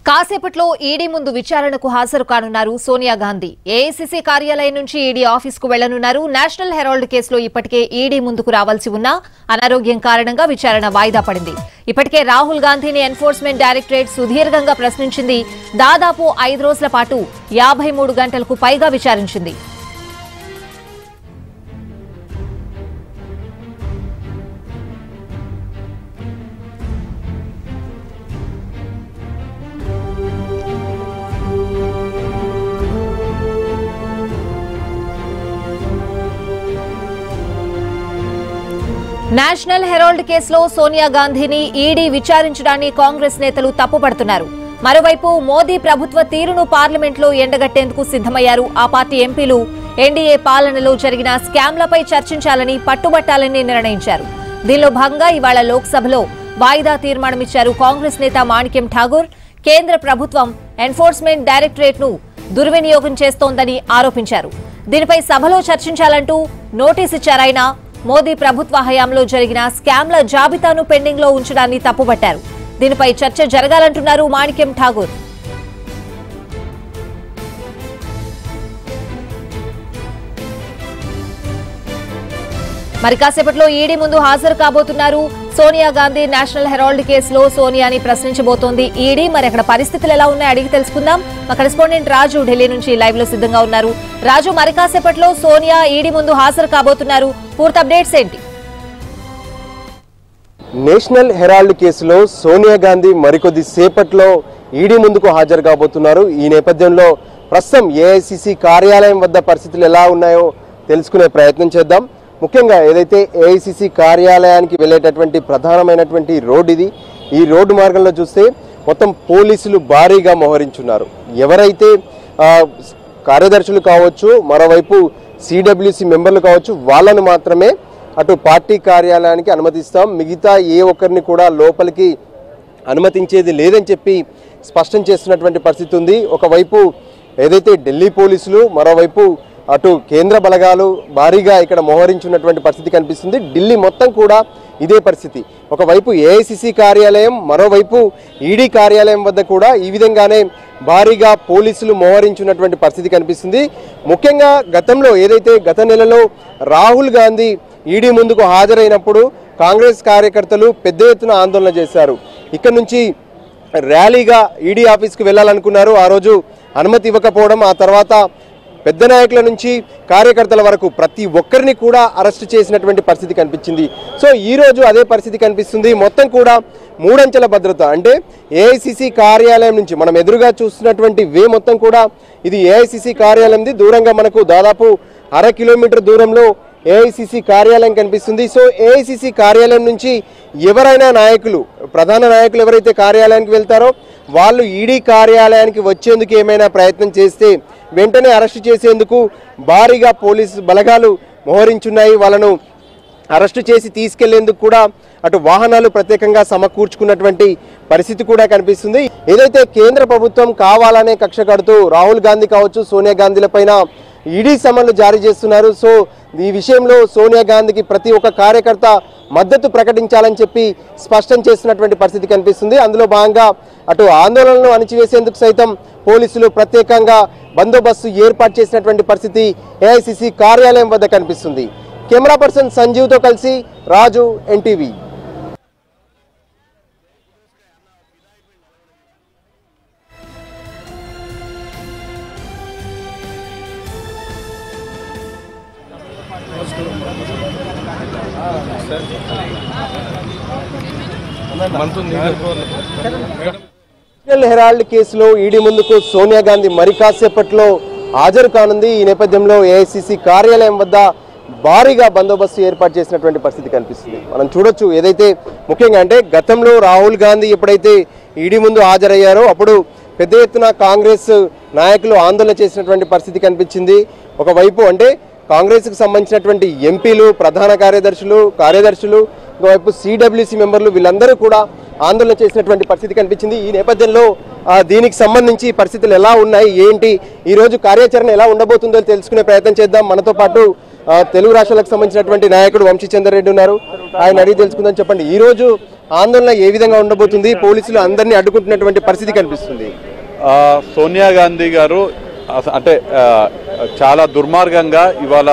కాసేపట్లో ఈడీ ముందు విచారణకు హాజరు కానున్నారు సోనియా గాంధీ ఏఐసీసీ కార్యాలయం నుంచి ఈడీ ఆఫీసుకు వెళ్లనున్నారు నేషనల్ హెరాల్డ్ కేసులో ఇప్పటికే ఈడీ ముందుకు రావాల్సి ఉన్నా అనారోగ్యం కారణంగా విచారణ వాయిదా పడింది ఇప్పటికే రాహుల్ గాంధీని ఎన్ఫోర్స్మెంట్ డైరెక్టరేట్ సుదీర్ఘంగా ప్రశ్నించింది దాదాపు ఐదు రోజుల పాటు యాభై మూడు గంటలకు పైగా విచారించింది నేషనల్ హెరాల్డ్ కేసులో సోనియా గాంధీని ఈడీ విచారించడాన్ని కాంగ్రెస్ నేతలు తప్పుపడుతున్నారు మరోవైపు మోదీ ప్రభుత్వ తీరును పార్లమెంట్లో ఎండగట్టేందుకు సిద్దమయ్యారు ఆ పార్టీ ఎంపీలు ఎన్డీఏ పాలనలో జరిగిన స్కామ్లపై చర్చించాలని పట్టుబట్టాలని నిర్ణయించారు దీనిలో భాగంగా ఇవాళ లోక్సభలో వాయిదా తీర్మానమిచ్చారు కాంగ్రెస్ నేత మాణిక్యం ఠాగూర్ కేంద్ర ప్రభుత్వం ఎన్ఫోర్స్మెంట్ డైరెక్టరేట్ ను దుర్వినియోగం చేస్తోందని ఆరోపించారు దీనిపై సభలో చర్చించాలంటూ నోటీస్ ఇచ్చారాయన మోదీ ప్రభుత్వ హయాంలో జరిగిన స్కామ్ల జాబితాను పెండింగ్ లో ఉంచడాన్ని తప్పుపట్టారు దీనిపై చర్చ జరగాలంటున్నారు మాణిక్యం ఠాగూర్ మరి కాసేపట్లో ఈడీ ముందు హాజరు కాబోతున్నారు సోనియా గాంధీ నేషనల్ హెరాల్డ్ కేసులో సోనియాని ప్రశ్నించబోతోంది ఈడీ మరి అక్కడ పరిస్థితులు ఎలా ఉన్నాయో అడిగి తెలుసుకుందాం మా కరెస్పాండెంట్ రాజు ఢిల్లీ నుంచి లైవ్ లో సిద్ధంగా ఉన్నారు రాజు మరి కాసేపట్లో సోనియా ఈడీ ముందు హాజరు కాబోతున్నారు పూర్తి అప్డేట్స్ ఏంటి నేషనల్ హెరాల్డ్ కేసులో సోనియా గాంధీ మరికొద్ది సేపట్లో ఈడీ ముందుకు హాజరు కాబోతున్నారు ఈ నేపథ్యంలో ప్రస్తుతం ఏఐసిసి కార్యాలయం వద్ద పరిస్థితులు ఎలా ఉన్నాయో తెలుసుకునే ప్రయత్నం చేద్దాం ముఖ్యంగా ఏదైతే ఏఐసిసి కార్యాలయానికి వెళ్ళేటటువంటి ప్రధానమైనటువంటి రోడ్ ఇది ఈ రోడ్డు మార్గంలో చూస్తే మొత్తం పోలీసులు భారీగా మోహరించున్నారు ఎవరైతే ఆ, కార్యదర్శులు కావచ్చు మరోవైపు సిడబ్ల్యూసి మెంబర్లు కావచ్చు వాళ్ళను మాత్రమే అటు పార్టీ కార్యాలయానికి అనుమతిస్తాం మిగతా ఏ ఒక్కరిని కూడా లోపలికి అనుమతించేది లేదని చెప్పి స్పష్టం చేస్తున్నటువంటి పరిస్థితి ఉంది ఒకవైపు ఏదైతే ఢిల్లీ పోలీసులు మరోవైపు అటు కేంద్ర బలగాలు భారీగా ఇక్కడ మోహరించున్నటువంటి పరిస్థితి కనిపిస్తుంది ఢిల్లీ మొత్తం కూడా ఇదే పరిస్థితి ఒకవైపు ఏఐసిసి కార్యాలయం మరోవైపు ఈడీ కార్యాలయం వద్ద కూడా ఈ విధంగానే భారీగా పోలీసులు మోహరించున్నటువంటి పరిస్థితి కనిపిస్తుంది ముఖ్యంగా గతంలో ఏదైతే గత నెలలో రాహుల్ గాంధీ ఈడీ ముందుకు హాజరైనప్పుడు కాంగ్రెస్ కార్యకర్తలు పెద్ద ఎత్తున ఆందోళన చేశారు ఇక్కడ నుంచి ర్యాలీగా ఈడీ ఆఫీస్కి వెళ్ళాలనుకున్నారు ఆ రోజు అనుమతి ఇవ్వకపోవడం ఆ తర్వాత పెద్ద నాయకుల నుంచి కార్యకర్తల వరకు ప్రతి ఒక్కరిని కూడా అరెస్ట్ చేసినటువంటి పరిస్థితి కనిపించింది సో ఈ రోజు అదే పరిస్థితి కనిపిస్తుంది మొత్తం కూడా మూడంచెల భద్రత అంటే ఏఐసిసి కార్యాలయం నుంచి మనం ఎదురుగా చూస్తున్నటువంటి వే మొత్తం కూడా ఇది ఏఐసిసి కార్యాలయంది దూరంగా మనకు దాదాపు అర కిలోమీటర్ దూరంలో ఏఐసిసి కార్యాలయం కనిపిస్తుంది సో ఏఐసిసి కార్యాలయం నుంచి ఎవరైనా నాయకులు ప్రధాన నాయకులు ఎవరైతే కార్యాలయానికి వెళ్తారో వాళ్ళు ఈడీ కార్యాలయానికి వచ్చేందుకు ఏమైనా ప్రయత్నం చేస్తే వెంటనే అరెస్ట్ చేసేందుకు భారీగా పోలీసు బలగాలు మోహరించున్నాయి వాళ్ళను అరెస్టు చేసి తీసుకెళ్లేందుకు కూడా అటు వాహనాలు ప్రత్యేకంగా సమకూర్చుకున్నటువంటి పరిస్థితి కూడా కనిపిస్తుంది ఏదైతే కేంద్ర ప్రభుత్వం కావాలనే కక్ష కడుతూ రాహుల్ గాంధీ కావచ్చు సోనియా గాంధీలపైన ఈడీ సమన్లు జారీ చేస్తున్నారు సో ఈ విషయంలో సోనియా గాంధీకి ప్రతి ఒక్క కార్యకర్త మద్దతు ప్రకటించాలని చెప్పి స్పష్టం చేస్తున్నటువంటి పరిస్థితి కనిపిస్తుంది అందులో భాగంగా అటు ఆందోళనలు అణిచివేసేందుకు సైతం పోలీసులు ప్రత్యేకంగా బందోబస్తు ఏర్పాటు చేసినటువంటి పరిస్థితి ఏఐసిసి కార్యాలయం వద్ద కనిపిస్తుంది కెమెరా పర్సన్ సంజీవ్తో కలిసి రాజు ఎన్టీవీ నేషనల్ హెరాల్డ్ కేసులో ఈడీ ముందుకు సోనియా గాంధీ మరి కాసేపట్లో హాజరు కానుంది ఈ నేపథ్యంలో ఏఐసిసి కార్యాలయం వద్ద భారీగా బందోబస్తు ఏర్పాటు చేసినటువంటి పరిస్థితి కనిపిస్తుంది మనం చూడొచ్చు ఏదైతే ముఖ్యంగా అంటే గతంలో రాహుల్ గాంధీ ఎప్పుడైతే ఈడీ ముందు హాజరయ్యారో అప్పుడు పెద్ద ఎత్తున కాంగ్రెస్ నాయకులు ఆందోళన చేసినటువంటి పరిస్థితి కనిపించింది ఒకవైపు అంటే కాంగ్రెస్కి సంబంధించినటువంటి ఎంపీలు ప్రధాన కార్యదర్శులు కార్యదర్శులు ఇంకోవైపు సిడబ్ల్యూసి మెంబర్లు వీళ్ళందరూ కూడా ఆందోళన చేసినటువంటి పరిస్థితి కనిపించింది ఈ నేపథ్యంలో ఆ, దీనికి సంబంధించి పరిస్థితులు ఎలా ఉన్నాయి ఏంటి ఈ రోజు కార్యాచరణ ఎలా ఉండబోతుందో తెలుసుకునే ప్రయత్నం చేద్దాం మనతో పాటు ఆ, తెలుగు రాష్ట్రాలకు సంబంధించినటువంటి నాయకుడు వంశీచందర్ రెడ్డి ఉన్నారు ఆయన అడిగి తెలుసుకుందాం చెప్పండి ఈ రోజు ఆందోళన ఏ విధంగా ఉండబోతుంది పోలీసులు అందరినీ అడ్డుకుంటున్నటువంటి పరిస్థితి కనిపిస్తుంది ఆ, సోనియా గాంధీ గారు అస- అంటే ఆ, చాలా దుర్మార్గంగా ఇవాళ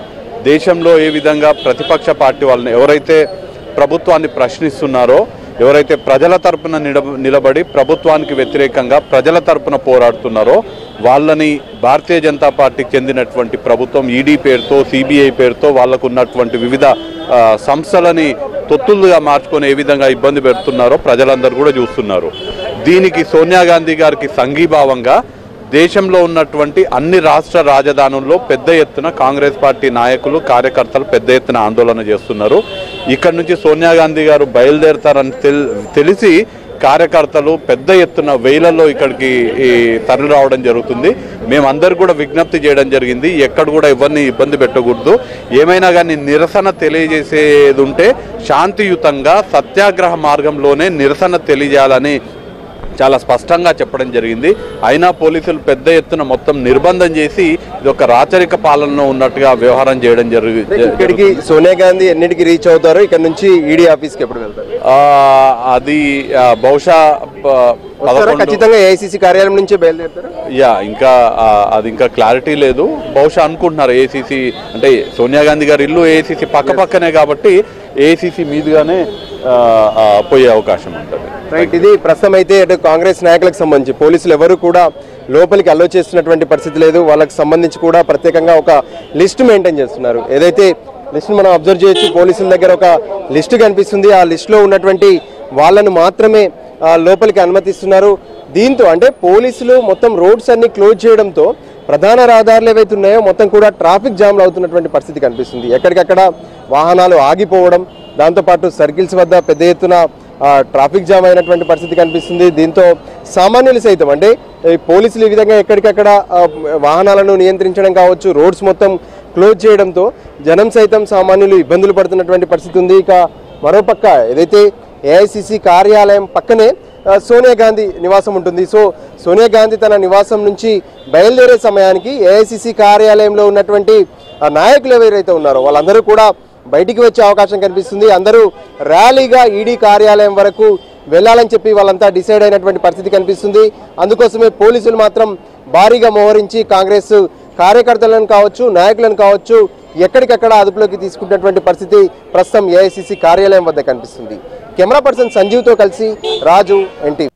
దేశంలో ఏ విధంగా ప్రతిపక్ష పార్టీ వాళ్ళని ఎవరైతే ప్రభుత్వాన్ని ప్రశ్నిస్తున్నారో ఎవరైతే ప్రజల తరపున నిలబ- నిలబడి ప్రభుత్వానికి వ్యతిరేకంగా ప్రజల తరపున పోరాడుతున్నారో వాళ్ళని భారతీయ జనతా పార్టీకి చెందినటువంటి ప్రభుత్వం ఈడీ పేరుతో సిబిఐ పేరుతో వాళ్ళకు ఉన్నటువంటి వివిధ ఆ, సంస్థలని తొత్తులుగా మార్చుకొని ఏ విధంగా ఇబ్బంది పెడుతున్నారో ప్రజలందరూ కూడా చూస్తున్నారు దీనికి సోనియా గాంధీ గారికి సంఘీభావంగా దేశంలో ఉన్నటువంటి అన్ని రాష్ట్ర రాజధానుల్లో పెద్ద ఎత్తున కాంగ్రెస్ పార్టీ నాయకులు కార్యకర్తలు పెద్ద ఎత్తున ఆందోళన చేస్తున్నారు ఇక్కడ నుంచి సోనియా గాంధీ గారు బయలుదేరతారని తెల్- తెలిసి కార్యకర్తలు పెద్ద ఎత్తున వేలలో ఇక్కడికి ఈ తరలి రావడం జరుగుతుంది మేమందరూ కూడా విజ్ఞప్తి చేయడం జరిగింది ఎక్కడ కూడా ఎవరిని ఇబ్బంది పెట్టకూడదు ఏమైనా కానీ నిరసన తెలియజేసేది ఉంటే శాంతియుతంగా సత్యాగ్రహ మార్గంలోనే నిరసన తెలియజేయాలని చాలా స్పష్టంగా చెప్పడం జరిగింది అయినా పోలీసులు పెద్ద ఎత్తున మొత్తం నిర్బంధం చేసి ఇది ఒక రాచరిక పాలనలో ఉన్నట్టుగా వ్యవహారం చేయడం జరిగి ఇక్కడికి సోనియా గాంధీ ఎన్నిటికి రీచ్ అవుతారు ఇక్కడ నుంచి ఈడీ ఆఫీస్కి ఎప్పుడు వెళ్తారు ఆ, అది ఆ, బహుశా ప- వస్తారా? పదకొండు ఖచ్చితంగా ఏఐసిసి కార్యాలయం నుంచే బయలుదేరుతారు యా ఇంకా ఆ, అది ఇంకా క్లారిటీ లేదు బహుశా అనుకుంటున్నారు ఏసీసీ అంటే సోనియా గాంధీ గారి ఇల్లు ఏసీసీ పక్క పక్కనే కాబట్టి ఏసీసీ మీదుగానే ఆ, ఆ, పోయే అవకాశం ఉంటుంది రైట్ ఇది ప్రస్తుతం అయితే అటు కాంగ్రెస్ నాయకులకు సంబంధించి పోలీసులు ఎవరు కూడా లోపలికి అలో చేస్తున్నటువంటి పరిస్థితి లేదు వాళ్ళకి సంబంధించి కూడా ప్రత్యేకంగా ఒక లిస్ట్ మెయింటైన్ చేస్తున్నారు ఏదైతే లిస్ట్ మనం అబ్జర్వ్ చేయొచ్చు పోలీసుల దగ్గర ఒక లిస్ట్ కనిపిస్తుంది ఆ లిస్టులో ఉన్నటువంటి వాళ్ళను మాత్రమే ఆ, లోపలికి అనుమతిస్తున్నారు దీంతో అంటే పోలీసులు మొత్తం రోడ్స్ అన్ని క్లోజ్ చేయడంతో ప్రధాన రహదారులు ఏవైతే ఉన్నాయో మొత్తం కూడా ట్రాఫిక్ జామ్లు అవుతున్నటువంటి పరిస్థితి కనిపిస్తుంది ఎక్కడికక్కడ వాహనాలు ఆగిపోవడం దాంతోపాటు సర్కిల్స్ వద్ద పెద్ద ఎత్తున ఆ, ట్రాఫిక్ జామ్ అయినటువంటి పరిస్థితి కనిపిస్తుంది దీంతో సామాన్యులు సైతం అంటే ఈ పోలీసులు ఈ విధంగా ఎక్కడికక్కడ ఆ, వాహనాలను నియంత్రించడం కావచ్చు రోడ్స్ మొత్తం క్లోజ్ చేయడంతో జనం సైతం సామాన్యులు ఇబ్బందులు పడుతున్నటువంటి పరిస్థితి ఉంది ఇక మరోపక్క ఏదైతే ఏఐసిసి కార్యాలయం పక్కనే ఆ, సోనియా గాంధీ నివాసం ఉంటుంది సో సోనియా గాంధీ తన నివాసం నుంచి బయలుదేరే సమయానికి ఏఐసిసి కార్యాలయంలో ఉన్నటువంటి ఆ, నాయకులు ఎవరైతే ఉన్నారో వాళ్ళందరూ కూడా బయటికి వచ్చే అవకాశం కనిపిస్తుంది అందరూ ర్యాలీగా ఈడీ కార్యాలయం వరకు వెళ్ళాలని చెప్పి వాళ్ళంతా డిసైడ్ అయినటువంటి పరిస్థితి కనిపిస్తుంది అందుకోసమే పోలీసులు మాత్రం భారీగా మోహరించి కాంగ్రెస్ కార్యకర్తలను కావచ్చు నాయకులను కావచ్చు ఎక్కడికక్కడ అదుపులోకి తీసుకుంటున్నటువంటి పరిస్థితి ప్రస్తుతం ఏఐసిసి కార్యాలయం వద్ద కనిపిస్తుంది కెమెరా పర్సన్ సంజీవ్తో కలిసి రాజు ఎన్టీ